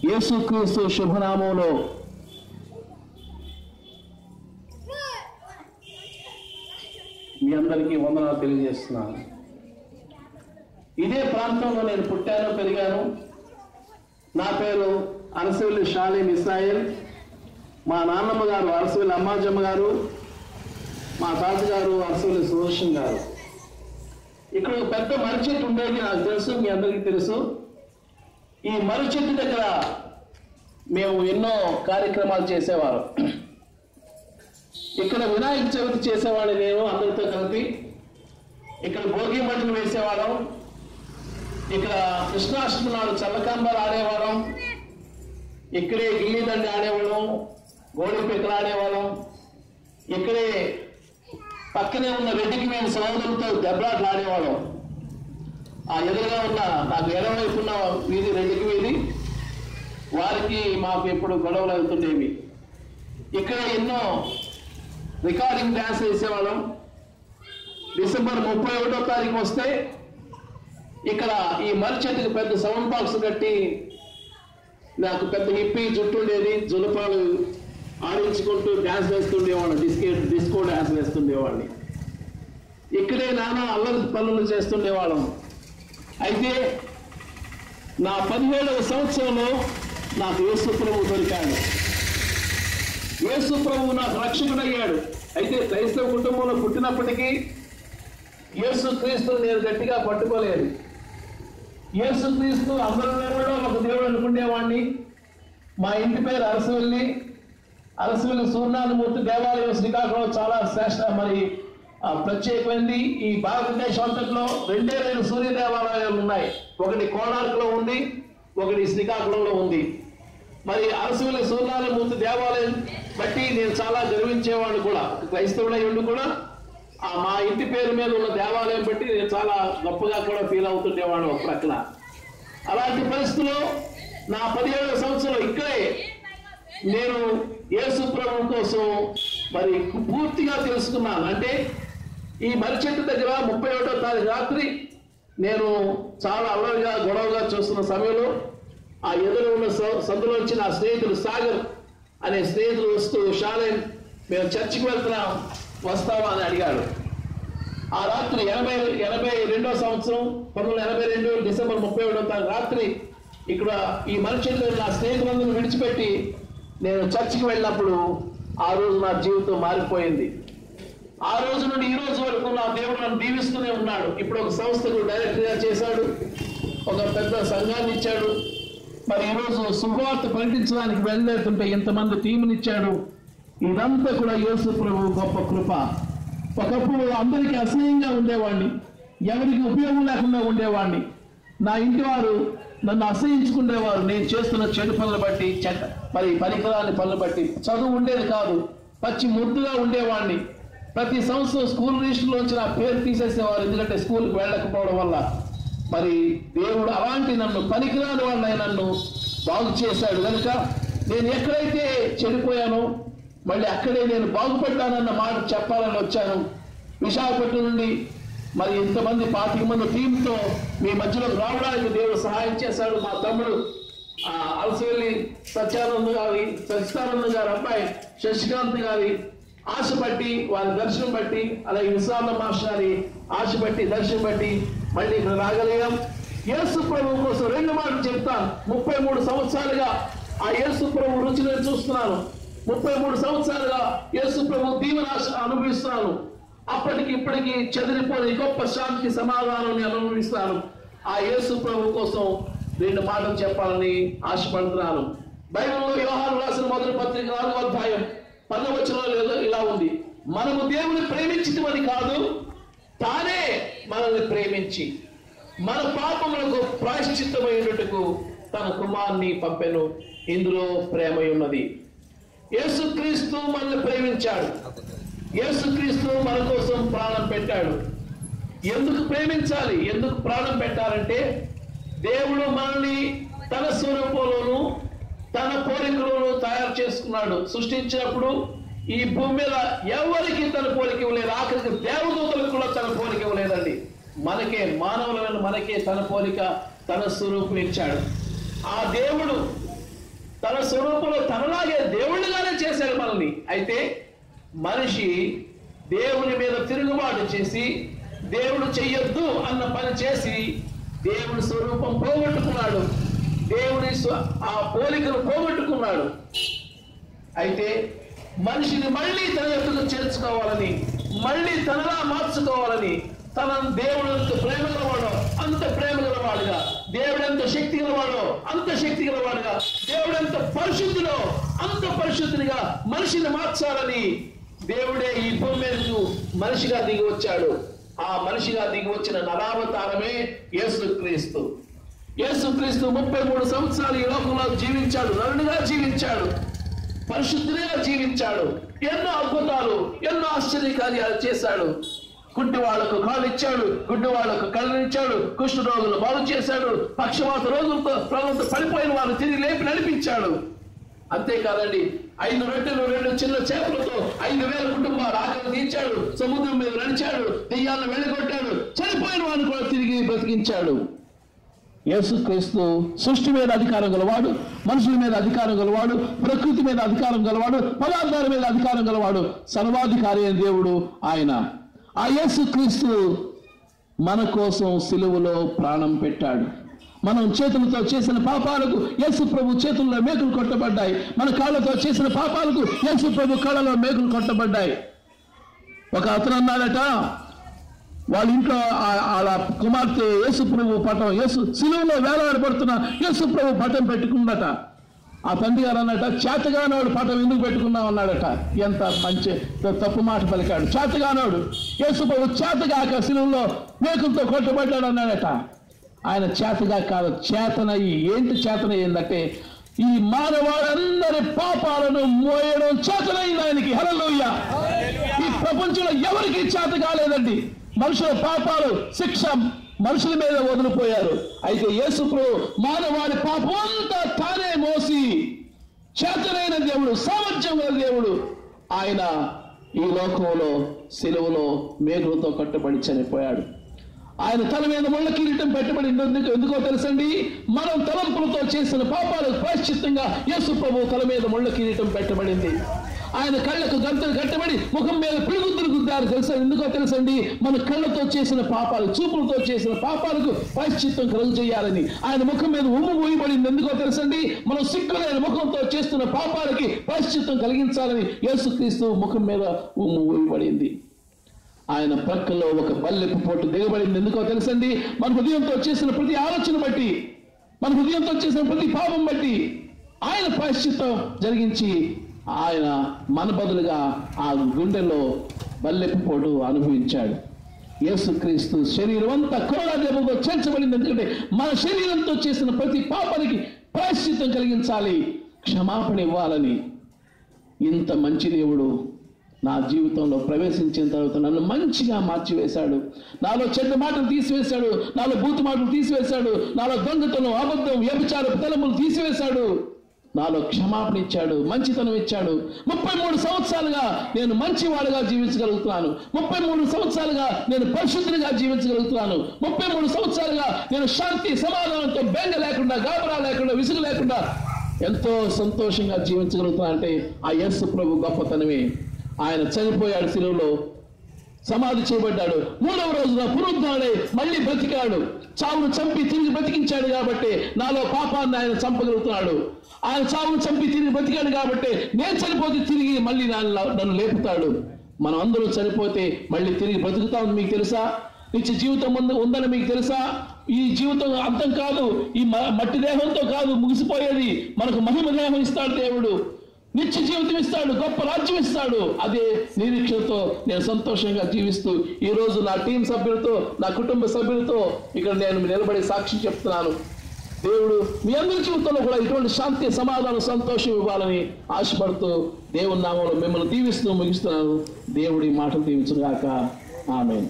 యేసుక్రీస్తు శుభనామంలో మీ అందరికీ వందనాలు తెలియజేస్తున్నాను ఇదే ప్రాంతంలో నేను పుట్టాను పెరిగాను నా పేరు అరసవల్లి షాలీం ఇస్రాయల్ మా నాన్నమ్మ గారు అరసవల్లి అమ్మాజమ్మ గారు మా తాతగారు అరసవల్లి సుదర్శన్ గారు ఇక్కడ ఒక పెద్ద మర్రి చెట్టు ఉండేది నాకు తెలుసు మీ అందరికీ తెలుసు ఈ మర్రి చెట్టు దగ్గర మేము ఎన్నో కార్యక్రమాలు చేసేవారు ఇక్కడ వినాయక చవితి చేసేవాడిని నేను అందరితో కలిపి ఇక్కడ భోగి మంటలు వేసేవాళ్ళం ఇక్కడ కృష్ణాష్టమి నాడు చల్లకంబలు ఆడేవాళ్ళం ఇక్కడే గిల్లి దండి ఆడేవాళ్ళం గోడి పిక్కలు ఆడేవాళ్ళం ఇక్కడే పక్కనే ఉన్న రెడ్డికి మేము సోదరులతో దెబ్బలాట్లు ఆడేవాళ్ళం ఆ ఎదురుగా ఉన్న నాకు ఎడవైపు ఉన్న వీధి రెడ్డికి వీధి వారికి మాకు ఎప్పుడు గొడవలు అవుతుండేవి ఇక్కడ ఎన్నో రికార్డింగ్ డ్యాన్స్ వేసేవాళ్ళం డిసెంబర్ ముప్పై ఒకటో తారీఖు వస్తే ఇక్కడ ఈ మర్రి చెట్టుకి పెద్ద సౌండ్ బాక్స్ కట్టి నాకు పెద్ద హిప్పి జుట్టు ఉండేది జులపాలు ఆడించుకుంటూ డ్యాన్స్ వేస్తుండేవాడిని డిస్కే డిస్కో డ్యాన్స్ వేస్తుండేవాడిని ఇక్కడే నానా అల్లరి పనులు చేస్తుండేవాళ్ళం అయితే నా పదిహేడవ సంవత్సరంలో నాకు యేసు ప్రభు దొరికాడు యేసు ప్రభు నాకు రక్షకుడయ్యాడు అయితే క్రైస్తవ కుటుంబంలో పుట్టినప్పటికీ యేసు క్రీస్తు నేను గట్టిగా పట్టుకోలేదు యేసు క్రీస్తు అందరి దేవుడు ఒక దేవుడు అనుకునేవాడిని మా ఇంటి పేరు అరసవల్లి అరసవల్లి సూర్యనాథమూర్తి దేవాలయం శ్రీకాకుళం చాలా శ్రేష్ట మరి ఆ, ప్రత్యేకమైనది ఈ భారతదేశం అంతట్లో రెండే రెండు సూర్య దేవాలయాలు ఉన్నాయి ఒకటి కోణార్కులో ఉంది ఒకటి శ్రీకాకుళంలో ఉంది మరి అరసవల్లి సూర్యనారాయణమూర్తి దేవాలయం బట్టి నేను చాలా గర్వించేవాడిని కూడా ఒక క్రైస్తవుడై ఉండి కూడా ఆ మా ఇంటి పేరు మీద ఉన్న దేవాలయం బట్టి నేను చాలా గొప్పగా కూడా ఫీల్ అవుతుండేవాడు ఒక ప్రక్కన అలాంటి పరిస్థితుల్లో నా పదిహేడవ సంవత్సరం ఇక్కడే నేను యేసు ప్రభు కోసం మరి పూర్తిగా తెలుసుకున్నాను అంటే ఈ మర్రి చెట్టు దగ్గర ముప్పై ఒకటో తారీఖు రాత్రి నేను చాలా అల్లరిగా గొడవగా చూస్తున్న సమయంలో ఆ ఎదురు ఉన్న స- సందులోంచి నా స్నేహితుడు సాగర్ అనే స్నేహితుడు వస్తూ షాలేన్ మేము చర్చికి వెళ్తున్నాం వస్తావా అని అడిగాడు ఆ రాత్రి ఎనభై ఎనభై రెండో సంవత్సరం పంతొమ్మిది వందల ఎనభై రెండు డిసెంబర్ ముప్పై ఒకటో తారీఖు రాత్రి ఇక్కడ ఈ మనుషులు నా స్నేహితులందరూ విడిచిపెట్టి నేను చర్చికి వెళ్ళినప్పుడు ఆ రోజు నా జీవితం మారిపోయింది ఆ రోజు నుండి ఈ రోజు వరకు నా దేవుడు నన్ను దీవిస్తూనే ఉన్నాడు ఇప్పుడు ఒక సంస్థకు డైరెక్టర్ గా చేశాడు ఒక పెద్ద సంఘాన్ని ఇచ్చాడు మరి ఈరోజు శుభవార్త ప్రకటించడానికి వెళ్ళేస్తుంటే ఇంతమంది టీముని ఇచ్చాడు ఇదంతా కూడా యేసు ప్రభు గొప్ప కృప ఒకప్పుడు అందరికీ అసహ్యంగా ఉండేవాడిని ఎవరికి ఉపయోగం లేకుండా ఉండేవాడిని నా ఇంటి వారు నన్ను అసహించుకునేవారు నేను చేస్తున్న చెడు పనులు బట్టి చెడ్డ మరి పరికరాల పనులు బట్టి చదువు ఉండేది కాదు పచ్చి ముద్దుగా ఉండేవాడిని ప్రతి సంవత్సరం స్కూల్ లిస్టులోంచి నా పేరు తీసేసేవారు ఎందుకంటే స్కూల్కి వెళ్ళకపోవడం వల్ల మరి దేవుడు అలాంటి నన్ను పనికిరాని వాళ్ళని నన్ను బాగు చేశాడు కనుక నేను ఎక్కడైతే చెడిపోయానో మళ్ళీ అక్కడే నేను బాగుపడ్డానన్న మాట చెప్పాలని వచ్చాను విశాఖపట్నం నుండి మరి ఇంతమంది పాతిక మంది టీంతో మీ మధ్యలోకి రావడానికి దేవుడు సహాయం చేశాడు మా తమ్ముడు ఆ, అలసవెల్లి సత్యానంద్ గారి సచిదానంద గారి అబ్బాయి శశికాంత్ గారి ఆశ బట్టి వారి దర్శనం బట్టి అలాగే విశాల మాస్టర్ గారి ఆశ బట్టి దర్శనం బట్టి మళ్ళీ ఇక్కడ రాగలిగాం యేసు ప్రభు కోసం రెండు మాటలు చెప్తాను ముప్పై మూడు సంవత్సరాలుగా ఆ యేసు ప్రభు రుచి నేను చూస్తున్నాను ముప్పై మూడు సంవత్సరాలుగా యేసు ప్రభు దీవెన ఆశ- అనుభవిస్తున్నాను అప్పటికి ఇప్పటికి చెదిరిపోని గొప్ప శాంతి సమాధానం నేను అనుభవిస్తాను ఆ యేసు ప్రభు కోసం రెండు మాటలు చెప్పాలని ఆశపడుతున్నాను బైబిల్లో వ్యవహారం రాసిన మొదటి పత్రిక నాలుగో అధ్యాయం పదవచనంలో ఇలా ఉంది మనము దేవుని ప్రేమించటమని కాదు తానే మనల్ని ప్రేమించి మన పాపములకు ప్రాయశ్చిత్తమైనట్టుకు తన కుమార్ని పంపెను ఇందులో ప్రేమ ఉన్నది యేసుక్రీస్తు మనల్ని ప్రేమించాడు యేసుక్రీస్తు మన కోసం ప్రాణం పెట్టాడు ఎందుకు ప్రేమించాలి ఎందుకు ప్రాణం పెట్టాలంటే దేవుడు మనల్ని తన స్వరూపంలోను తన పోలికలోను తయారు చేసుకున్నాడు సృష్టించినప్పుడు ఈ భూమి మీద ఎవరికి తన పోలిక ఇవ్వలేదు ఆఖరికి దేవదూతలకు కూడా తన పోలిక ఇవ్వలేదండి మనకే మానవులమైన మనకే తన పోలిక తన స్వరూపం ఇచ్చాడు ఆ దేవుడు తన స్వరూపంలో తనలాగే దేవుళ్ళుగానే చేశాడు మనల్ని అయితే మనిషి దేవుని మీద తిరుగుబాటు చేసి దేవుడు చెయ్యొద్దు అన్న పని చేసి దేవుడి స్వరూపం పోగొట్టుకున్నాడు దేవుని స్వ- ఆ పోలికను పోగొట్టుకున్నాడు అయితే మనిషిని మళ్ళీ తన యొక్కకు చేర్చుకోవాలని మళ్ళీ తనలా మార్చుకోవాలని తన దేవుడు ఎంత ప్రేమ గలవాడో అంత ప్రేమ గలవాడుగా దేవుడు ఎంత శక్తి గలవాడో అంత శక్తి గలవాడుగా దేవుడు ఎంత పరిశుద్ధుడో అంత పరిశుద్ధునిగా మనిషిని మార్చాలని దేవుడే ఈ భూమి మీదకు మనిషిగా దిగి వచ్చాడు ఆ మనిషిగా దిగి వచ్చిన నరావతారమే యేసుక్రీస్తు యేసుక్రీస్తు ముప్పై మూడు సంవత్సరాలు ఈ లోకంలో జీవించాడు నరునిగా జీవించాడు పరిశుద్ధిగా జీవించాడు ఎన్నో అద్భుతాలు ఎన్నో ఆశ్చర్య కార్యాలు చేశాడు కుంటి వాళ్లకు కాళ్ళు ఇచ్చాడు గుడ్డి వాళ్లకు కళ్ళు ఇచ్చాడు కుష్ఠ రోగులు బాగు చేశాడు పక్షవాత రోజులతో రోగులతో పడిపోయిన వారు తిరిగి లేపి నడిపించాడు అంతేకాదండి ఐదు రొట్టెలు రెండు చిన్న చేపలతో ఐదు వేల కుటుంబాలు ఆకలి తీర్చాడు సముద్రం మీద నడిచాడు దెయ్యాలను వెళ్ళగొట్టాడు చనిపోయిన వారిని కూడా తిరిగి బ్రతికించాడు యేసుక్రీస్తు సృష్టి మీద అధికారం గలవాడు మనుషుల మీద అధికారం గలవాడు ప్రకృతి మీద అధికారం గలవాడు పదార్థాల మీద అధికారం గలవాడు సర్వాధికారి అయిన దేవుడు ఆయన ఆ యేసుక్రీస్తు మన కోసం సిలువలో ప్రాణం పెట్టాడు మనం చేతులతో చేసిన పాపాలకు యేసు ప్రభు చేతుల్లో మేకులు కొట్టబడ్డాయి మన కాళ్ళతో చేసిన పాపాలకు యేసు ప్రభు కాళ్ళలో మేకులు కొట్టబడ్డాయి ఒక అతను అన్నాడట వాళ్ళ ఇంట్లో ఆ- వాళ్ళ కుమార్తె యేసు ప్రభు పటం యేసు సిలువలో వేలాడబడుతున్న యేసు ప్రభు పటం పెట్టుకుందట ఆ తండ్రి గారు అన్నట చేతగానోడు పటం ఎందుకు పెట్టుకున్నావు అన్నాడట ఎంత మంచి త- తప్పు మాట పలికాడు చేతగానోడు యేసు ప్రభు చేతగాక సిలువలో మేకులతో కొట్టబడ్డాడు అన్నాడట ఆయన చేతగా కాదు చేతనయ్యి ఏంటి చేతనయ్యిందంటే ఈ మానవాళ్ళందరి పాపాలను మోయడం చేతనైంది ఆయనకి హరలోయ ఈ ప్రపంచంలో ఎవరికి చేత కాలేదండి మనుషుల పాపాలు శిక్ష మనుషుల మీద వదిలిపోయారు అయితే యేసు ప్రభు మానవాడి పాపం అంతా తానే మోసి చేతనైన దేవుడు సామర్థ్యం గల దేవుడు ఆయన ఈ లోకంలో సెలవులో మేఘలతో కట్టుబడి చనిపోయాడు ఆయన తల మీద ముళ్ళ కిరీటం పెట్టబడి ఎందుకు ఎందుకో తెలుసండి మనం తలంపులతో చేసిన పాపాలకు ప్రాశ్చిత్తంగా యేసు ప్రభు తల మీద ముళ్ళ కిరీటం పెట్టబడింది ఆయన కళ్ళకు గంతలు కట్టబడి ముఖం మీద పిడుగుద్దులు గుద్దారు తెలుసా ఎందుకో తెలుసండి మన కళ్ళతో చేసిన పాపాలు చూపులతో చేసిన పాపాలకు ప్రాశ్చిత్తం కలుగు చేయాలని ఆయన ముఖం మీద ఉమ్ము పోయబడింది ఎందుకో తెలుసండి మనం సిగ్గులైన ముఖంతో చేస్తున్న పాపాలకి ప్రాశ్చిత్తం కలిగించాలని యేసుక్రీస్తు ముఖం మీద ఉమ్ము పోయబడింది ఆయన ప్రక్కలో ఒక బల్లెపు పోటు దిగబడింది ఎందుకో తెలుసండి మన హృదయంతో చేసిన ప్రతి ఆలోచన బట్టి మన హృదయంతో చేసిన ప్రతి పాపం బట్టి ఆయన ప్రాయశ్చిత్తం జరిగించి ఆయన మన బదులుగా ఆ గుండెలో బల్లెపు పోటు అనుభవించాడు యేసుక్రీస్తు శరీరం అంతా కరోనా దెబ్బతో చేర్చబడింది ఎందుకంటే మన శరీరంతో చేసిన ప్రతి పాపానికి ప్రాయశ్చిత్తం కలిగించాలి క్షమాపణ ఇవ్వాలని ఇంత మంచి దేవుడు నా జీవితంలో ప్రవేశించిన తర్వాత నన్ను మంచిగా మార్చివేశాడు నాలో చెడ్డ మాటలు తీసివేశాడు నాలో బూతు మాటలు తీసివేశాడు నాలో దొంగతనం అబద్ధం వ్యభిచార తలములు తీసివేశాడు నాలో క్షమాపణ ఇచ్చాడు మంచితనం ఇచ్చాడు ముప్పై మూడు సంవత్సరాలుగా నేను మంచివాడుగా జీవించగలుగుతున్నాను ముప్పై మూడు సంవత్సరాలుగా నేను పరిశుద్ధునిగా జీవించగలుగుతున్నాను ముప్పై మూడు సంవత్సరాలుగా నేను శాంతి సమాధానంతో బెంగ లేకుండా గాబరా లేకుండా విసుగు లేకుండా ఎంతో సంతోషంగా జీవించగలుగుతున్నా అంటే ఆ యేసు ప్రభు గొప్పతనమే ఆయన చనిపోయాడు శిలువలో సమాధి చేయబడ్డాడు మూడవ రోజున పునరుద్ధాడే మళ్ళీ బ్రతికాడు చావును చంపి తిరిగి బ్రతికించాడు కాబట్టి నాలో పాపాన్ని ఆయన చంపగలుగుతున్నాడు ఆయన చావును చంపి తిరిగి బ్రతికాడు కాబట్టి నేను చనిపోతే తిరిగి మళ్ళీ నన్ను నన్ను లేపుతాడు మనం అందరూ చనిపోతే మళ్ళీ తిరిగి బ్రతుకుతామని మీకు తెలుసా నిత్య జీవితం ముందు ఉందని మీకు తెలుసా ఈ జీవితం అంతం కాదు ఈ మ- మట్టి దేహంతో కాదు ముగిసిపోయేది మనకు మహిమ దేహం ఇస్తాడు దేవుడు నిత్య జీవితం ఇస్తాడు గొప్ప రాజ్యం ఇస్తాడు అదే నిరీక్షణతో నేను సంతోషంగా జీవిస్తూ ఈ రోజు నా టీం సభ్యులతో నా కుటుంబ సభ్యులతో ఇక్కడ నేను నిలబడి సాక్షి చెప్తున్నాను దేవుడు మీ అందరి జీవితంలో కూడా ఇటువంటి శాంతి సమాధానం సంతోషం ఇవ్వాలని ఆశపడుతూ దేవుని నామంలో మిమ్మల్ని దీవిస్తూ ముగిస్తున్నాను దేవుడి మాటలు దీవించుగాక ఆమె